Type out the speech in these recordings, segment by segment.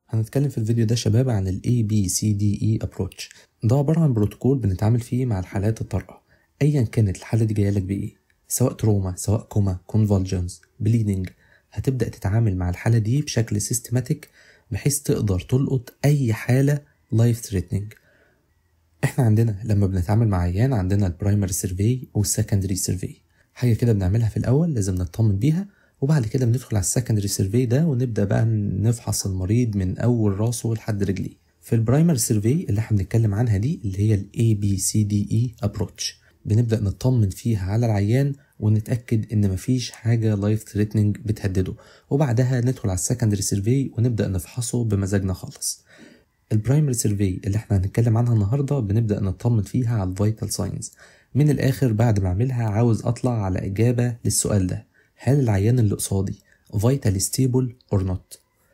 هنتكلم في الفيديو ده شباب عن ال ABCDE approach ده عبارة عن بروتوكول بنتعامل فيه مع الحالات الطارئة أيا كانت الحالة دي جاية لك بإيه سواء تروما سواء كوما كونفولجنز بليدنج هتبدأ تتعامل مع الحالة دي بشكل سيستماتيك بحيث تقدر تلقط أي حالة لايف ثريتنينج احنا عندنا لما بنتعامل مع عيان عندنا البرايمري سيرفي والسكندري سيرفي حاجة كده بنعملها في الأول لازم نطمن بيها وبعد كده بندخل على السكندري سيرفي ده ونبدا بقى نفحص المريض من اول راسه لحد رجليه في البرايمري سيرفي اللي احنا بنتكلم عنها دي اللي هي الاي بي سي دي اي ابروتش بنبدا نطمن فيها على العيان ونتاكد ان مفيش حاجه لايف ثريتنينج بتهدده وبعدها ندخل على السكندري سيرفي ونبدا نفحصه بمزاجنا خالص البرايمري سيرفي اللي احنا هنتكلم عنها النهارده بنبدا نطمن فيها على الفيتال ساينز من الاخر بعد ما اعملها عاوز اطلع على اجابه للسؤال ده هل العيان اللي قصادي فيتال ستيبل اور نوت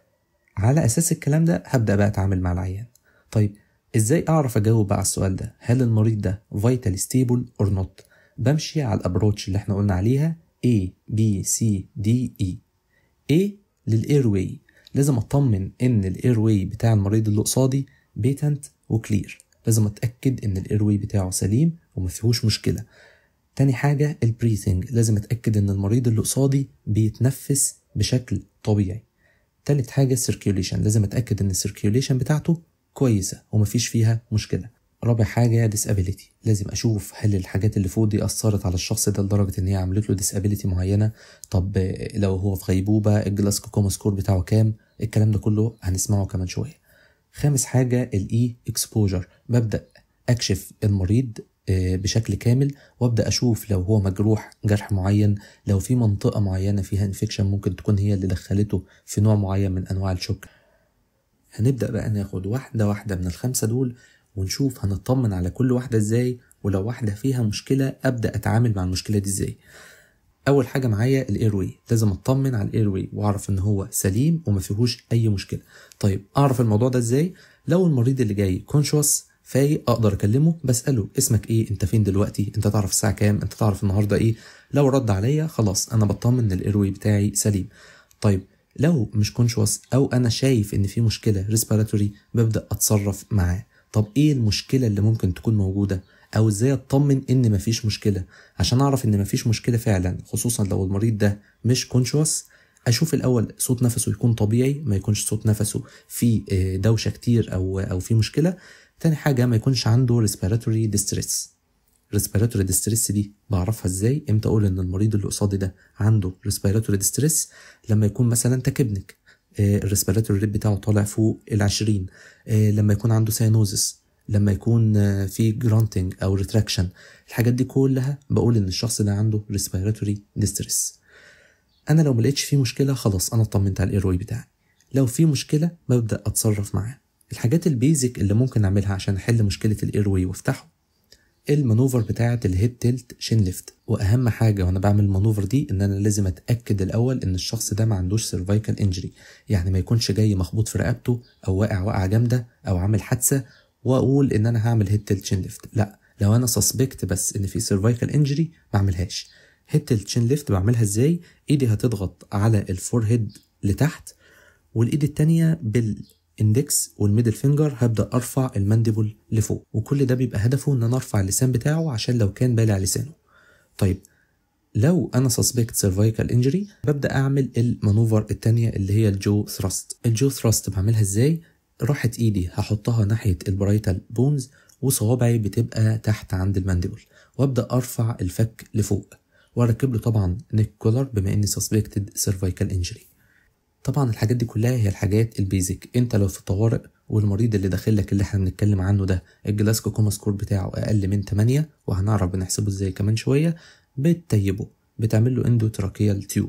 على اساس الكلام ده هبدا بقى اتعامل مع العيان طيب ازاي اعرف اجاوب بقى على السؤال ده هل المريض ده فيتال ستيبل اور نوت بمشي على الابروتش اللي احنا قلنا عليها A B C D E A للاير واي لازم اطمن ان الاير واي بتاع المريض اللي قصادي بيتنت وكلير لازم اتاكد ان الاير واي بتاعه سليم وما فيهوش مشكله تاني حاجة البريثنج لازم اتأكد ان المريض اللي قصادي بيتنفس بشكل طبيعي تالت حاجة السيركيوليشن لازم اتأكد ان السيركيوليشن بتاعته كويسة ومفيش فيها مشكلة رابع حاجة disability لازم أشوف هل الحاجات اللي فوق دي أثرت على الشخص ده لدرجة إن هي عملت له disability معينة طب لو هو في غيبوبة الجلاسكو كوما سكور بتاعه كام الكلام ده كله هنسمعه كمان شوية خامس حاجة الإي exposure ببدأ أكشف المريض بشكل كامل وابدا اشوف لو هو مجروح جرح معين لو في منطقه معينه فيها انفكشن ممكن تكون هي اللي دخلته في نوع معين من انواع الشوك هنبدا بقى ناخد واحده واحده من الخمسه دول ونشوف هنطمن على كل واحده ازاي ولو واحده فيها مشكله ابدا اتعامل مع المشكله دي ازاي اول حاجه معايا الايروي لازم اطمن على الايروي واعرف ان هو سليم وما فيهوش اي مشكله طيب اعرف الموضوع ده ازاي لو المريض اللي جاي كونشوس فايق اقدر اكلمه بساله اسمك ايه انت فين دلوقتي انت تعرف الساعه كام انت تعرف النهارده ايه لو رد عليا خلاص انا بطمن ان الايروي بتاعي سليم طيب لو مش كونشوس او انا شايف ان في مشكله ريسبيراتوري ببدا اتصرف معاه طب ايه المشكله اللي ممكن تكون موجوده او ازاي اطمن ان مفيش مشكله عشان اعرف ان مفيش مشكله فعلا خصوصا لو المريض ده مش كونشوس اشوف الاول صوت نفسه يكون طبيعي ما يكونش صوت نفسه فيه دوشه كتير او او في مشكله تاني حاجة ما يكونش عنده respiratory distress respiratory distress دي بعرفها ازاي امتى اقول ان المريض اللي قصادي ده عنده respiratory distress لما يكون مثلا تكبنك الريسبيراتوري ريت بتاعه طالع فوق العشرين لما يكون عنده ساينوزس لما يكون في جرانتنج او ريتراكشن الحاجات دي كلها بقول ان الشخص ده عنده respiratory distress انا لو ملقتش فيه مشكله خلاص انا اطمنت على الايروي بتاعي لو في مشكله ببدا اتصرف معاه الحاجات البيزك اللي ممكن اعملها عشان احل مشكله الايروي وافتحه المانوفر بتاعه الهيد تيلت شين ليفت واهم حاجه وانا بعمل المانوفر دي ان انا لازم اتاكد الاول ان الشخص ده ما عندوش سيرفايكال انجري يعني ما يكونش جاي مخبوط في رقبته او واقع وقعه جامده او عامل حادثه واقول ان انا هعمل هيد تيلت شين ليفت لا لو انا سسبكت بس ان في سيرفايكال انجري ما اعملهاش هيد تيلت شين ليفت بعملها ازاي ايدي هتضغط على الفور هيد لتحت والايد التانية بال اندكس والميدل فينجر هبدا ارفع المانديبل لفوق وكل ده بيبقى هدفه ان انا ارفع اللسان بتاعه عشان لو كان بالع لسانه طيب لو انا سسبكت سيرفايكال انجري ببدا اعمل المانوفر التانية اللي هي الجو ثراست الجو ثراست بعملها ازاي راحة ايدي هحطها ناحية البرايتال بونز وصوابعي بتبقى تحت عند المانديبل وابدا ارفع الفك لفوق واركب له طبعا نيك كولر بما اني سسبكتد سيرفايكال انجري طبعا الحاجات دي كلها هي الحاجات البيزك انت لو في الطوارئ والمريض اللي داخل لك اللي احنا بنتكلم عنه ده الجلاسكو كوما سكور بتاعه اقل من 8 وهنعرف بنحسبه ازاي كمان شويه بتطيبه بتعمل له اندوتراكيال تيوب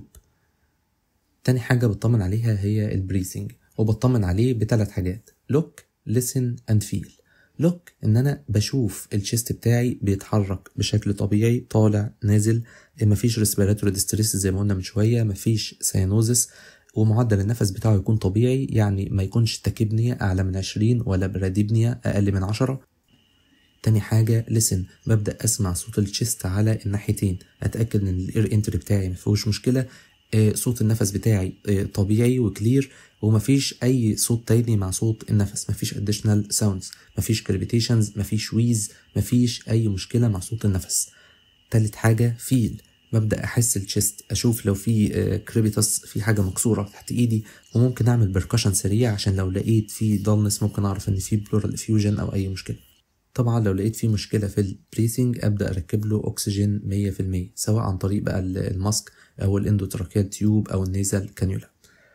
تاني حاجه بطمن عليها هي البريثنج وبطمن عليه بثلاث حاجات لوك لسن اند فيل لوك ان انا بشوف الشيست بتاعي بيتحرك بشكل طبيعي طالع نازل مفيش ريسبيراتوري ديستريس زي ما قلنا من شويه مفيش ساينوزس ومعدل النفس بتاعه يكون طبيعي يعني ما يكونش تكبنية أعلى من 20 ولا براديبنية أقل من 10 تاني حاجة لسن ببدأ أسمع صوت الشيست على الناحيتين أتأكد إن الإير انتري بتاعي مفيهوش مشكلة آه، صوت النفس بتاعي آه، طبيعي وكلير ومفيش اي صوت تاني مع صوت النفس مفيش additional sounds مفيش crepitations مفيش ويز مفيش اي مشكله مع صوت النفس تالت حاجه فيل ببدا احس الشيست اشوف لو في كريبيتس في حاجه مكسوره تحت ايدي وممكن اعمل بركشن سريع عشان لو لقيت في ضلنس ممكن اعرف ان في بلورال افيوجن او اي مشكله طبعا لو لقيت في مشكله في البريثنج ابدا اركب له اكسجين 100% سواء عن طريق بقى الماسك او الاندوتراكيال تيوب او النيزل كانيولا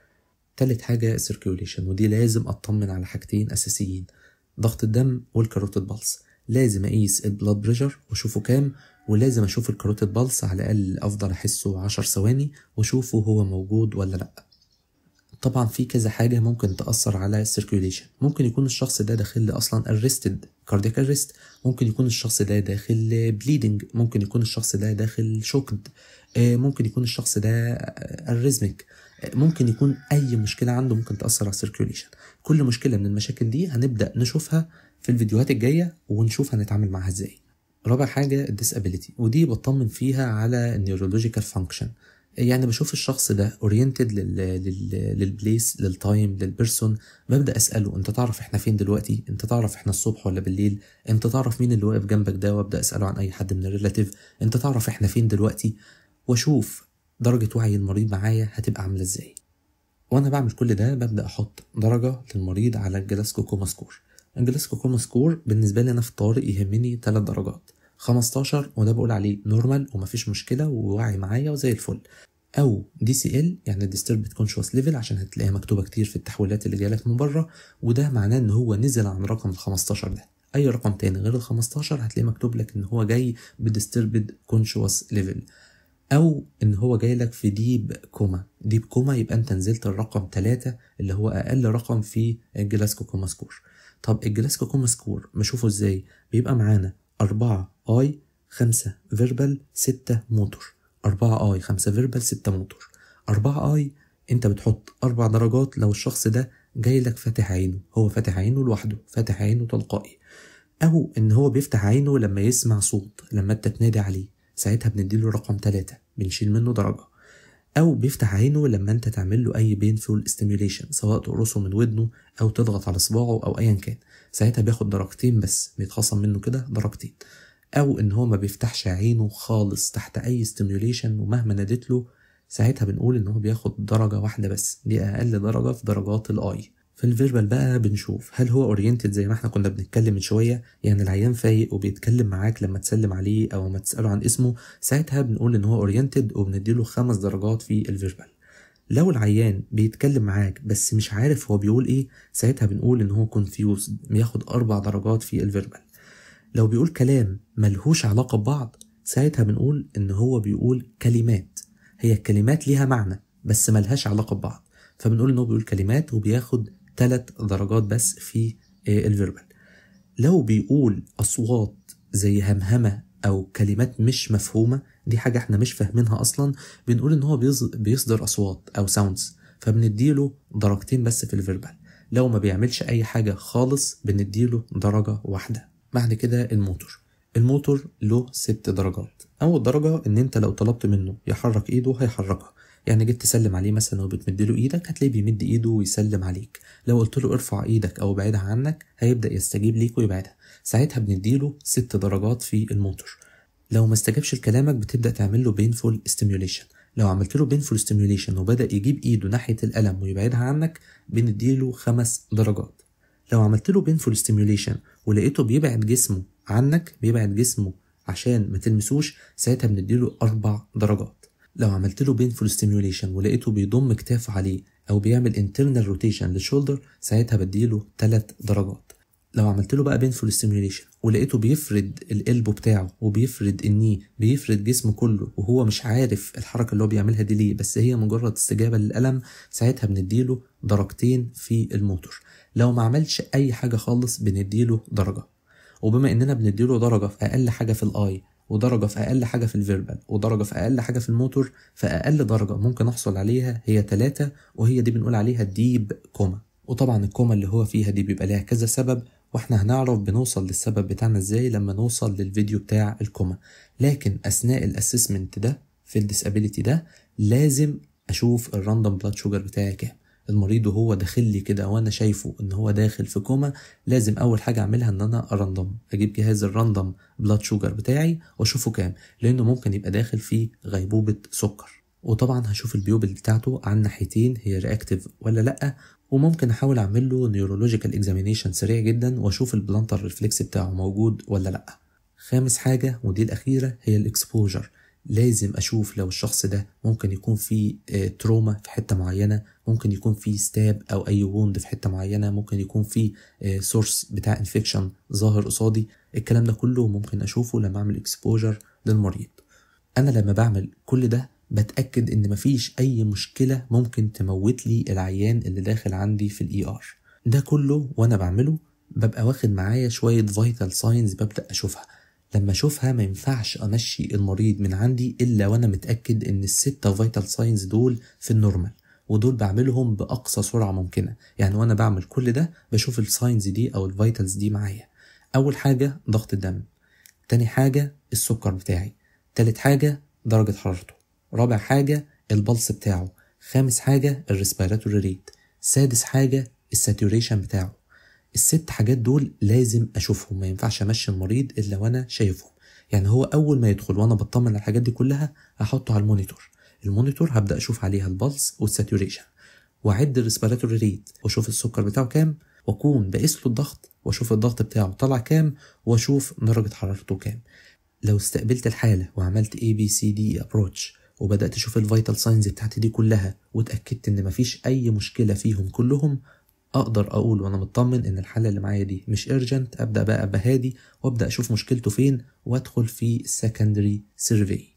تالت حاجة السيركيوليشن ودي لازم أطمن على حاجتين أساسيين ضغط الدم والكاروتيد بالس لازم أقيس البلاد بريشر وأشوفه كام ولازم أشوف الكاروتيد بالس على الأقل أفضل أحسه عشر ثواني وأشوفه هو موجود ولا لأ طبعا في كذا حاجة ممكن تأثر على السيركيوليشن ممكن يكون الشخص ده داخل أصلا arrested cardiac arrest ممكن يكون الشخص ده داخل bleeding ممكن يكون الشخص ده داخل شوكد ممكن يكون الشخص ده arrhythmic ممكن يكون اي مشكله عنده ممكن تاثر على السيركيوليشن كل مشكله من المشاكل دي هنبدا نشوفها في الفيديوهات الجايه ونشوف هنتعامل معاها ازاي رابع حاجه الديسابيليتي ودي بطمن فيها على النيورولوجيكال فانكشن يعني بشوف الشخص ده اورينتد لل... لل... للبليس للتايم للبيرسون ببدا اساله انت تعرف احنا فين دلوقتي انت تعرف احنا الصبح ولا بالليل انت تعرف مين اللي واقف جنبك ده وابدا اساله عن اي حد من الريلاتيف انت تعرف احنا فين دلوقتي واشوف درجة وعي المريض معايا هتبقى عاملة ازاي وانا بعمل كل ده ببدأ احط درجة للمريض على الجلاسكو كوما سكور الجلاسكو كوما سكور بالنسبة لي انا في الطارئ يهمني 3 درجات 15 وده بقول عليه نورمال ومفيش مشكلة وواعي معايا وزي الفل او دي سي ال يعني disturbed conscious level عشان هتلاقيها مكتوبة كتير في التحويلات اللي جايلك من بره وده معناه ان هو نزل عن رقم ال 15 ده اي رقم تاني غير ال 15 هتلاقيه مكتوب لك ان هو جاي بديستربد كونشوس ليفل او ان هو جاي لك في ديب كوما ديب كوما يبقى انت نزلت الرقم 3 اللي هو اقل رقم في الجلاسكو كوما سكور طب الجلاسكو كوما سكور بشوفه ازاي بيبقى معانا 4 اي 5 فيربال 6 موتور 4 اي 5 فيربال 6 موتور 4 اي انت بتحط اربع درجات لو الشخص ده جاي لك فاتح عينه هو فاتح عينه لوحده فاتح عينه تلقائي او ان هو بيفتح عينه لما يسمع صوت لما انت تنادي عليه ساعتها بنديله رقم 3 بنشيل منه درجة أو بيفتح عينه لما أنت تعمل له أي بينفول ستيميوليشن سواء تقرصه من ودنه أو تضغط على صباعه أو أيا كان ساعتها بياخد درجتين بس بيتخصم منه كده درجتين أو إن هو ما بيفتحش عينه خالص تحت أي ستيميوليشن ومهما ناديت له ساعتها بنقول إن هو بياخد درجة واحدة بس دي أقل درجة في درجات الآي في الفيربال بقى بنشوف هل هو اورينتد زي ما احنا كنا بنتكلم من شويه يعني العيان فايق وبيتكلم معاك لما تسلم عليه او ما تساله عن اسمه ساعتها بنقول ان هو اورينتد وبنديله خمس درجات في الفيربال لو العيان بيتكلم معاك بس مش عارف هو بيقول ايه ساعتها بنقول ان هو كونفيوزد بياخد اربع درجات في الفيربال لو بيقول كلام ملهوش علاقه ببعض ساعتها بنقول ان هو بيقول كلمات هي الكلمات ليها معنى بس ملهاش علاقه ببعض فبنقول ان هو بيقول كلمات وبياخد ثلاث درجات بس في الفيربال لو بيقول أصوات زي همهمة أو كلمات مش مفهومة دي حاجة احنا مش فاهمينها أصلا بنقول إن هو بيصدر أصوات أو ساوندز فبنديله درجتين بس في الفيربال لو ما بيعملش أي حاجة خالص بنديله درجة واحدة بعد كده الموتور الموتور له ست درجات أول درجة إن أنت لو طلبت منه يحرك إيده هيحركها يعني جيت تسلم عليه مثلا وبتمد له ايدك هتلاقيه بيمد ايده ويسلم عليك لو قلت له ارفع ايدك او ابعدها عنك هيبدا يستجيب ليك ويبعدها ساعتها بنديله ست درجات في الموتور لو ما استجابش لكلامك بتبدا تعمل له بينفول ستيميوليشن لو عملت له بينفول ستيميوليشن وبدا يجيب ايده ناحيه الالم ويبعدها عنك بنديله خمس درجات لو عملت له بينفول ستيميوليشن ولقيته بيبعد جسمه عنك بيبعد جسمه عشان ما تلمسوش ساعتها بنديله اربع درجات لو عملت له بينفول ستيميوليشن ولقيته بيضم كتافه عليه او بيعمل انترنال روتيشن للشولدر ساعتها بديله 3 درجات لو عملت له بقى بينفول ستيميوليشن ولقيته بيفرد القلب بتاعه وبيفرد الني بيفرد جسمه كله وهو مش عارف الحركه اللي هو بيعملها دي ليه بس هي مجرد استجابه للالم ساعتها بنديله درجتين في الموتور لو ما عملش اي حاجه خالص بنديله درجه وبما اننا بنديله درجه في اقل حاجه في الاي ودرجة في أقل حاجة في الفيربال ودرجة في أقل حاجة في الموتور فأقل درجة ممكن أحصل عليها هي تلاتة وهي دي بنقول عليها ديب كوما وطبعا الكوما اللي هو فيها دي بيبقى ليها كذا سبب واحنا هنعرف بنوصل للسبب بتاعنا ازاي لما نوصل للفيديو بتاع الكوما لكن أثناء الأسسمنت ده في الديسابيليتي ده لازم اشوف الراندوم بلاد شوجر بتاعي كام المريض وهو داخل لي كده وانا شايفه ان هو داخل في كوما لازم اول حاجه اعملها ان انا اراندوم اجيب جهاز الراندوم بلاد شوجر بتاعي واشوفه كام لانه ممكن يبقى داخل في غيبوبه سكر وطبعا هشوف البيوبل بتاعته عن ناحيتين هي رياكتيف ولا لا وممكن احاول اعمل له نيورولوجيكال اكزامينيشن سريع جدا واشوف البلانتر ريفلكس بتاعه موجود ولا لا خامس حاجه ودي الاخيره هي الاكسبوجر لازم اشوف لو الشخص ده ممكن يكون فيه تروما في حته معينه ممكن يكون فيه ستاب او اي ووند في حته معينه ممكن يكون فيه سورس بتاع انفكشن ظاهر قصادي الكلام ده كله ممكن اشوفه لما اعمل اكسبوجر للمريض انا لما بعمل كل ده بتاكد ان مفيش اي مشكله ممكن تموت لي العيان اللي داخل عندي في الاي ار ده كله وانا بعمله ببقى واخد معايا شويه فيتال ساينز ببدا اشوفها لما اشوفها ما ينفعش امشي المريض من عندي الا وانا متاكد ان الستة فيتال ساينز دول في النورمال ودول بعملهم باقصى سرعه ممكنه يعني وانا بعمل كل ده بشوف الساينز دي او الفيتالز دي معايا اول حاجه ضغط الدم تاني حاجه السكر بتاعي تالت حاجه درجه حرارته رابع حاجه البلس بتاعه خامس حاجه الريسبيراتوري ريت سادس حاجه الساتوريشن بتاعه الست حاجات دول لازم اشوفهم ما ينفعش امشي المريض الا وانا شايفهم يعني هو اول ما يدخل وانا بطمن على الحاجات دي كلها هحطه على المونيتور المونيتور هبدا اشوف عليها البلس والساتوريشن واعد الريسبيراتوري ريت واشوف السكر بتاعه كام واكون بقيس له الضغط واشوف الضغط بتاعه طلع كام واشوف درجه حرارته كام لو استقبلت الحاله وعملت اي بي سي دي ابروتش وبدات اشوف الفيتال ساينز بتاعتي دي كلها واتاكدت ان مفيش اي مشكله فيهم كلهم اقدر اقول وانا مطمن ان الحاله اللي معايا دي مش ارجنت ابدا بقى بهادي وابدا اشوف مشكلته فين وادخل في secondary survey